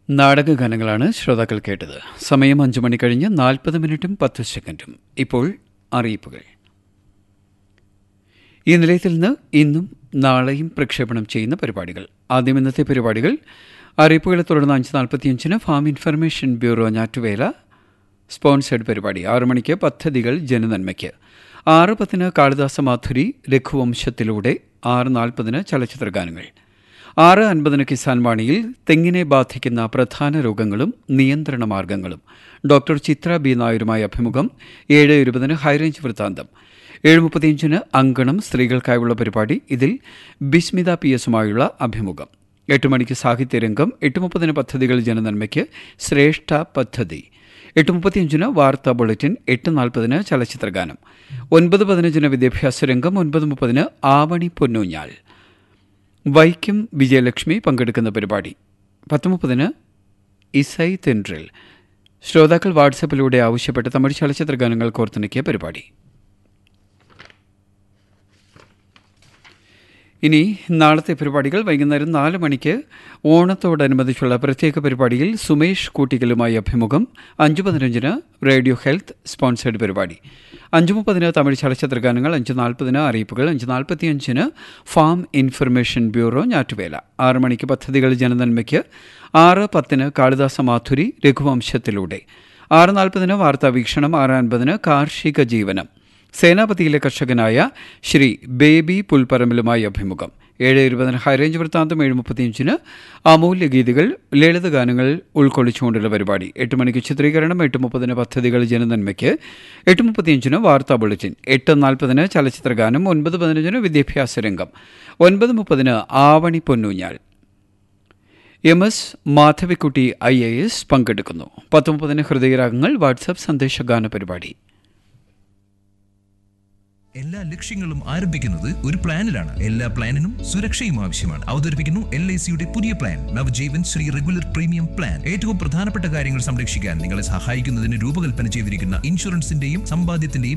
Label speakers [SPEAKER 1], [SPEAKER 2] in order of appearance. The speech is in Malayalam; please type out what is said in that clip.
[SPEAKER 1] നാടകഗാനങ്ങളാണ് ശ്രോതാക്കൾ കേട്ടത് സമയം അഞ്ചു മണി കഴിഞ്ഞ് നാൽപ്പത് മിനിറ്റും പത്ത് സെക്കൻഡും ഇപ്പോൾ അറിയിപ്പുകൾ ഈ നിലയത്തിൽ നിന്ന് ഇന്നും നാളെയും പ്രക്ഷേപണം ചെയ്യുന്ന പരിപാടികൾ ആദ്യം ഇന്നത്തെ പരിപാടികൾ അറിയിപ്പുകളെ തുടർന്ന് അഞ്ച് നാൽപ്പത്തിയഞ്ചിന് ഫാം ഇൻഫർമേഷൻ ബ്യൂറോ ഞാറ്റുവേല സ്പോൺസേഡ് പരിപാടി ആറു മണിക്ക് പദ്ധതികൾ ജനനന്മയ്ക്ക് ആറ് പത്തിന് കാളിദാസ മാധുരി രഘുവംശത്തിലൂടെ ആറ് നാൽപ്പതിന് ചലച്ചിത്ര ഗാനങ്ങൾ ആറ് അൻപതിന് കിസാൻ വാണിയിൽ തെങ്ങിനെ ബാധിക്കുന്ന പ്രധാന രോഗങ്ങളും നിയന്ത്രണ മാർഗങ്ങളും ഡോക്ടർ ചിത്ര ബി നായരുമായ അഭിമുഖം ഏഴ് ഇരുപതിന് ഹൈറേഞ്ച് വൃത്താന്തം ഏഴ് മുപ്പത്തിയഞ്ചിന് അങ്കണം സ്ത്രീകൾക്കായുള്ള പരിപാടി ഇതിൽ ബിസ്മിത പി എസുമായുള്ള അഭിമുഖം എട്ട് മണിക്ക് സാഹിത്യരംഗം എട്ട് മുപ്പതിന് പദ്ധതികൾ ജനനന്മയ്ക്ക് ശ്രേഷ്ഠ പദ്ധതി എട്ട് മുപ്പത്തിയഞ്ചിന് വാർത്താ ബുള്ളറ്റിൻ എട്ട് നാൽപ്പതിന് ചലച്ചിത്രഗാനം ഒൻപത് പതിനഞ്ചിന് വിദ്യാഭ്യാസ രംഗം ഒൻപത് മുപ്പതിന് ആവണി പൊന്നൂഞ്ഞാൽ വൈക്കം വിജയലക്ഷ്മി പങ്കെടുക്കുന്ന പരിപാടി പത്ത് മുപ്പതിന് ഇസൈ തെൻട്രിൽ ശ്രോതാക്കൾ വാട്സപ്പിലൂടെ ആവശ്യപ്പെട്ട് തമിഴ് ചലച്ചിത്ര ഗാനങ്ങൾ കോർത്തിണക്കിയ പരിപാടി ഇനി നാളത്തെ പരിപാടികൾ വൈകുന്നേരം നാല് മണിക്ക് ഓണത്തോടനുബന്ധിച്ചുള്ള പ്രത്യേക പരിപാടിയിൽ സുമേഷ് കൂട്ടിക്കലുമായി അഭിമുഖം അഞ്ച് പതിനഞ്ചിന് റേഡിയോ ഹെൽത്ത് സ്പോൺസേഡ് പരിപാടി അഞ്ച് മുപ്പതിന് തമിഴ് ചലച്ചിത്ര ഗാനങ്ങൾ അഞ്ച് നാൽപ്പതിന് അറിയിപ്പുകൾ അഞ്ച് നാൽപ്പത്തിയഞ്ചിന് ഫാം ഇൻഫർമേഷൻ ബ്യൂറോ ഞാറ്റുവേല ആറ് മണിക്ക് പദ്ധതികൾ ജനനന്മയ്ക്ക് ആറ് പത്തിന് കാളിദാസ മാധുരി രഘുവംശത്തിലൂടെ ആറ് നാൽപ്പതിന് വാർത്താ വീക്ഷണം ആറ് അൻപതിന് കാർഷിക ജീവനം സേനാപതിയിലെ കർഷകനായ ശ്രീ ബേബി പുൽപ്പറമ്പിലുമായി അഭിമുഖം ഏഴ് ഇരുപതിന് ഹൈറേഞ്ച് വൃത്താന്തം ഏഴ് മുപ്പത്തിയഞ്ചിന് അമൂല്യ ഗീതികൾ ലളിതഗാനങ്ങൾ ഉൾക്കൊള്ളിച്ചുകൊണ്ടുള്ള പരിപാടി എട്ട് മണിക്ക് ചിത്രീകരണം എട്ട് മുപ്പതിന് പദ്ധതികൾ ജനനന്മയ്ക്ക് എട്ട് മുപ്പത്തിയഞ്ചിന് വാർത്താ ബുള്ളറ്റിൻ എട്ട് നാൽപ്പതിന് ചലച്ചിത്ര ഗാനം ഒൻപത് പതിനഞ്ചിന് വിദ്യാഭ്യാസ രംഗം ഒൻപത് മുപ്പതിന് ആവണി പൊന്നൂഞ്ഞാൽ M S Madhavikutty I A S പങ്കെടുക്കുന്നു പത്ത് മുപ്പതിന് ഹൃദയരാഗങ്ങൾ വാട്സാപ്പ് സന്ദേശഗാന പരിപാടി
[SPEAKER 2] എല്ലാ ലക്ഷ്യങ്ങളും ആരംഭിക്കുന്നത് ഒരു പ്ലാനിലാണ് എല്ലാ പ്ലാനിനും സുരക്ഷയും ആവശ്യമാണ് അവതരിപ്പിക്കുന്നു എൽ ഐ സിയുടെ പുതിയ plan Navajeevan Shree regular premium plan ഏറ്റവും പ്രധാനപ്പെട്ട കാര്യങ്ങൾ സംരക്ഷിക്കാൻ നിങ്ങളെ സഹായിക്കുന്നതിന് രൂപകൽപ്പന ചെയ്തിരിക്കുന്ന ഇൻഷുറൻസിന്റെയും സമ്പാദ്യത്തിന്റെയും